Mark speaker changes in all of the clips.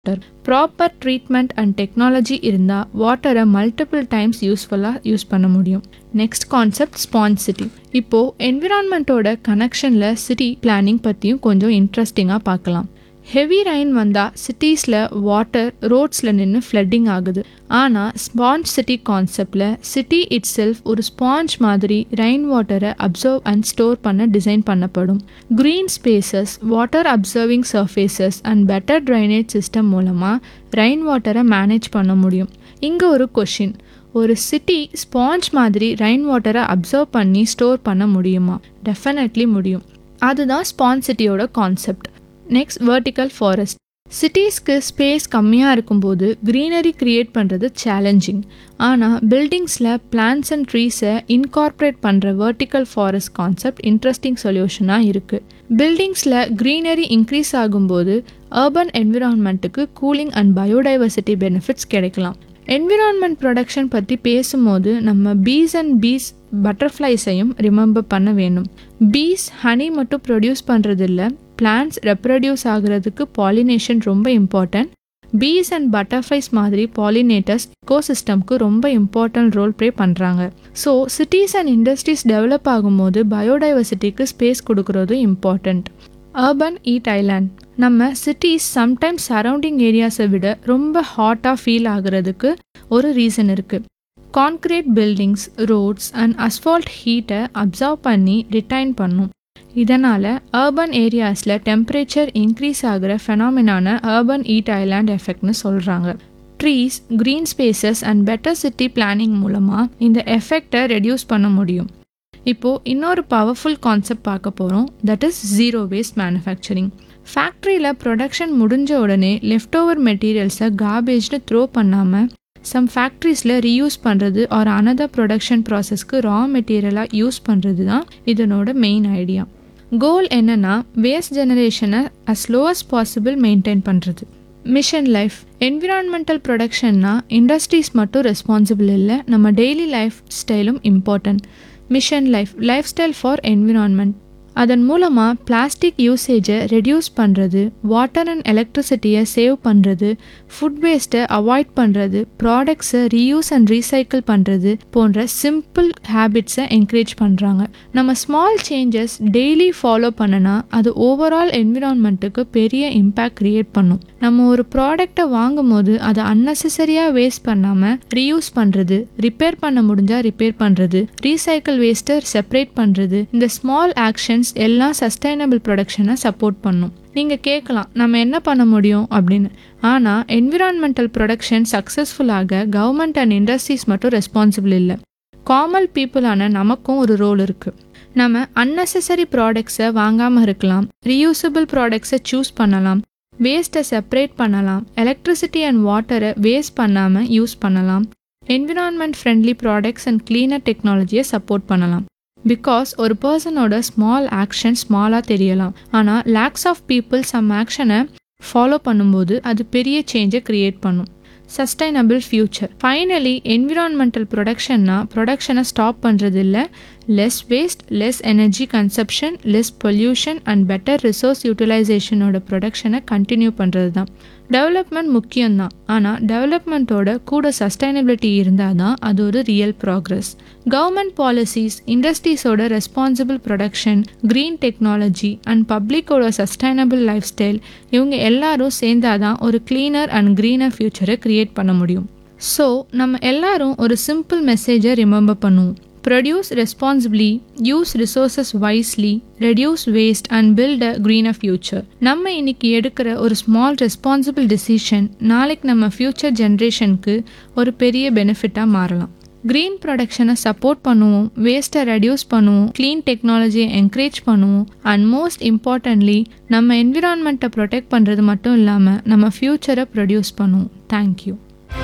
Speaker 1: water proper treatment and technology இருந்தால் வாட்டரை multiple times யூஸ்ஃபுல்லாக யூஸ் பண்ண முடியும் நெக்ஸ்ட் கான்செப்ட் ஸ்பான்ஸ் சிட்டி இப்போது என்விரான்மெண்ட்டோட கனெக்ஷனில் சிட்டி பிளானிங் பற்றியும் கொஞ்சம் இன்ட்ரெஸ்டிங்காக பார்க்கலாம் ஹெவி ரெயின் வந்தால் சிட்டிஸில் வாட்டர் ரோட்ஸில் நின்று ஃப்ளட்டிங் ஆகுது ஆனால் ஸ்பாஞ்ச் சிட்டி கான்செப்டில் சிட்டி இட் செல்ஃப் ஒரு ஸ்பாஞ்ச் மாதிரி ரெயின் வாட்டரை அப்சர்வ் அண்ட் ஸ்டோர் பண்ண டிசைன் பண்ணப்படும் green spaces water absorbing surfaces and better drainage system மூலமாக ரெயின் வாட்டரை மேனேஜ் பண்ண முடியும் இங்கே ஒரு கொஷின் ஒரு சிட்டி ஸ்பாஞ்ச் மாதிரி ரெயின் வாட்டரை அப்சர்வ் பண்ணி ஸ்டோர் பண்ண முடியுமா டெஃபினெட்லி முடியும் அதுதான் ஸ்பாஞ்ச் சிட்டியோட கான்செப்ட் நெக்ஸ்ட் வெர்டிக்கல் ஃபாரஸ்ட் சிட்டிஸ்க்கு ஸ்பேஸ் கம்மியாக இருக்கும்போது க்ரீனரி க்ரியேட் பண்ணுறது சேலஞ்சிங் ஆனால் பில்டிங்ஸில் பிளான்ஸ் அண்ட் ட்ரீஸை இன்கார்ப்ரேட் பண்ணுற வெர்டிக்கல் ஃபாரஸ்ட் கான்செப்ட் இன்ட்ரெஸ்டிங் சொல்யூஷனாக இருக்குது பில்டிங்ஸில் க்ரீனரி இன்க்ரீஸ் ஆகும்போது அர்பன் என்விரான்மெண்ட்டுக்கு கூலிங் அண்ட் பயோடைவர்சிட்டி பெனிஃபிட்ஸ் கிடைக்கலாம் என்விரான்மெண்ட் ப்ரொடக்ஷன் பற்றி பேசும்போது நம்ம பீஸ் அண்ட் பீஸ் பட்டர்ஃப்ளைஸையும் ரிமெம்பர் பண்ண வேணும் பீஸ் ஹனி மட்டும் ப்ரொடியூஸ் பண்ணுறதில்ல பிளான்ஸ் ரெப்ரடியூஸ் ஆகிறதுக்கு பாலினேஷன் ரொம்ப இம்பார்ட்டன்ட் பீஸ் அண்ட் பட்டர்ஃப்ளைஸ் மாதிரி பாலினேட்டர்ஸ் இக்கோசிஸ்டம்க்கு ரொம்ப இம்பார்ட்டன்ட் ரோல் ப்ளே பண்ணுறாங்க so cities and industries develop ஆகும்போது பயோடைவர்சிட்டிக்கு ஸ்பேஸ் கொடுக்குறதும் இம்பார்ட்டண்ட் அர்பன் ஈட் ஐலாண்ட் நம்ம சிட்டிஸ் சம்டைம்ஸ் சரௌண்டிங் ஏரியாஸை விட ரொம்ப ஹாட்டாக ஃபீல் ஆகுறதுக்கு ஒரு ரீசன் இருக்குது concrete buildings roads and asphalt ஹீட்டை அப்சர்வ் பண்ணி ரிட்டைன் பண்ணும் இதனால் அர்பன் ஏரியாஸில் டெம்பரேச்சர் இன்க்ரீஸ் ஆகிற ஃபெனாமினான அர்பன் ஈட் ஐலாண்ட் எஃபெக்ட்னு சொல்கிறாங்க trees green spaces and better city planning மூலமாக இந்த எஃபெக்டை ரெடியூஸ் பண்ண முடியும் இப்போது இன்னொரு பவர்ஃபுல் கான்செப்ட் பார்க்க போகிறோம் that is zero waste manufacturing ஃபேக்ட்ரியில் ப்ரொடக்ஷன் முடிஞ்ச உடனே லெஃப்ட் ஓவர் மெட்டீரியல்ஸை கார்பேஜ்னு த்ரோ பண்ணாமல் சம் ஃபேக்ட்ரிஸில் ரீயூஸ் பண்ணுறது ஆர் அனதர் ப்ரொடக்ஷன் ப்ராசஸ்க்கு ரா மெட்டீரியலாக யூஸ் பண்ணுறது தான் இதனோட மெயின் ஐடியா கோல் என்னென்னா வேஸ்ட் ஜெனரேஷனை as low as possible maintain பண்ணுறது மிஷன் லைஃப் என்விரான்மெண்டல் ப்ரொடக்ஷன்னா இண்டஸ்ட்ரீஸ் மட்டும் ரெஸ்பான்சிபிள் இல்லை நம்ம டெய்லி லைஃப் ஸ்டைலும் important mission life lifestyle for environment அதன் மூலமாக பிளாஸ்டிக் யூசேஜை ரெடியூஸ் பண்ணுறது வாட்டர் அண்ட் எலக்ட்ரிசிட்டியை சேவ் பண்ணுறது ஃபுட் வேஸ்ட்டை அவாய்ட் பண்ணுறது ப்ராடக்ட்ஸை ரீயூஸ் அண்ட் ரீசைக்கிள் பண்ணுறது போன்ற சிம்பிள் ஹேபிட்ஸை என்கரேஜ் பண்ணுறாங்க நம்ம ஸ்மால் சேஞ்சஸ் டெய்லி ஃபாலோ பண்ணனா அது ஓவரால் என்விரான்மெண்ட்டுக்கு பெரிய இம்பேக்ட் க்ரியேட் பண்ணும் நம்ம ஒரு ப்ராடக்டை வாங்கும் போது அதை அன்னெசரியாக வேஸ்ட் பண்ணாமல் ரீயூஸ் பண்ணுறது ரிப்பேர் பண்ண முடிஞ்சால் ரிப்பேர் பண்ணுறது ரீசைக்கிள் வேஸ்ட்டை செப்பரேட் பண்ணுறது இந்த ஸ்மால் ஆக்ஷன்ஸ் எல்லாம் சஸ்டைனபிள் ப்ரொடக்ஷனை சப்போர்ட் பண்ணும் நீங்கள் கேட்கலாம் நம்ம என்ன பண்ண முடியும் அப்படின்னு ஆனால் என்விரான்மெண்டல் ப்ரொடக்ஷன் சக்ஸஸ்ஃபுல்லாக கவர்மெண்ட் அண்ட் இண்டஸ்ட்ரீஸ் மட்டும் ரெஸ்பான்சிபிள் இல்லை காமல் பீப்புளான நமக்கும் ஒரு ரோல் இருக்குது நம்ம அன்னெசரி ப்ராடக்ட்ஸை வாங்காமல் இருக்கலாம் ரீயூசபிள் ப்ராடக்ட்ஸை சூஸ் பண்ணலாம் வேஸ்ட்டை செப்பரேட் பண்ணலாம் எலக்ட்ரிசிட்டி அண்ட் வாட்டரை வேஸ்ட் பண்ணாமல் யூஸ் பண்ணலாம் environment friendly products and cleaner டெக்னாலஜியை சப்போர்ட் பண்ணலாம் பிகாஸ் ஒரு பர்சனோட ஸ்மால் ஆக்ஷன் ஸ்மாலாக தெரியலாம் ஆனால் லேக்ஸ் ஆஃப் பீப்புள் சம் ஆக்ஷனை ஃபாலோ பண்ணும்போது அது பெரிய சேஞ்சை க்ரியேட் பண்ணும் சஸ்டைனபிள் ஃப்யூச்சர் ஃபைனலி என்விரான்மெண்டல் ப்ரொடக்ஷன்னா ப்ரொடக்ஷனை ஸ்டாப் பண்ணுறது இல்லை less waste less energy consumption less pollution and better resource யூட்டிலைசேஷனோட ப்ரொடக்ஷனை கண்டினியூ பண்ணுறது தான் டெவலப்மெண்ட் முக்கியம்தான் ஆனால் டெவலப்மெண்ட்டோட கூட சஸ்டைனபிலிட்டி இருந்தால் தான் அது ஒரு ரியல் ப்ராக்ரஸ் கவர்மெண்ட் பாலிசிஸ் இண்டஸ்ட்ரீஸோட responsible production green technology and பப்ளிக்கோட சஸ்டைனபிள் லைஃப் ஸ்டைல் இவங்க எல்லாரும் சேர்ந்தாதான் ஒரு க்ளீனர் அண்ட் க்ரீனர் ஃப்யூச்சரை க்ரியேட் பண்ண முடியும் ஸோ நம்ம எல்லாரும் ஒரு சிம்பிள் மெசேஜை ரிமெம்பர் பண்ணுவோம் produce responsibly use resources wisely reduce waste and build a greener future நம்ம இன்னைக்கு எடுக்கிற ஒரு ஸ்மால் ரெஸ்பான்சிபிள் டிசிஷன் நாளைக்கு நம்ம ஃப்யூச்சர் ஜென்ரேஷனுக்கு ஒரு பெரிய பெனிஃபிட்டாக மாறலாம் க்ரீன் ப்ரொடக்ஷனை சப்போர்ட் பண்ணுவோம் வேஸ்ட்டை ரெடியூஸ் பண்ணுவோம் க்ளீன் டெக்னாலஜியை என்கரேஜ் பண்ணுவோம் அண்ட் மோஸ்ட் இம்பார்ட்டன்ட்லி நம்ம என்விரான்மெண்ட்டை ப்ரொடெக்ட் பண்ணுறது மட்டும் இல்லாமல் நம்ம ஃப்யூச்சரை ப்ரொடியூஸ் பண்ணுவோம் தேங்க்யூ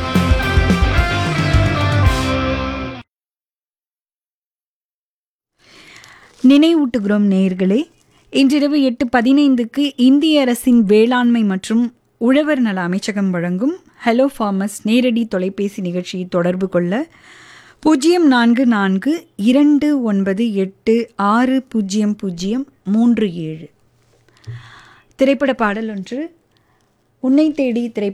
Speaker 2: நினைவூட்டுகிறோம் நேயர்களே இன்றிரவு எட்டு பதினைந்துக்கு இந்திய அரசின் வேளாண்மை மற்றும் உழவர் நல அமைச்சகம் வழங்கும் ஹலோ ஃபார்மர்ஸ் நேரடி தொலைபேசி நிகழ்ச்சியை தொடர்பு கொள்ள பூஜ்ஜியம் நான்கு நான்கு இரண்டு ஒன்பது எட்டு ஆறு பூஜ்ஜியம் பூஜ்ஜியம் மூன்று ஏழு திரைப்பட பாடல் ஒன்று உன்னை தேடி திரைப்பட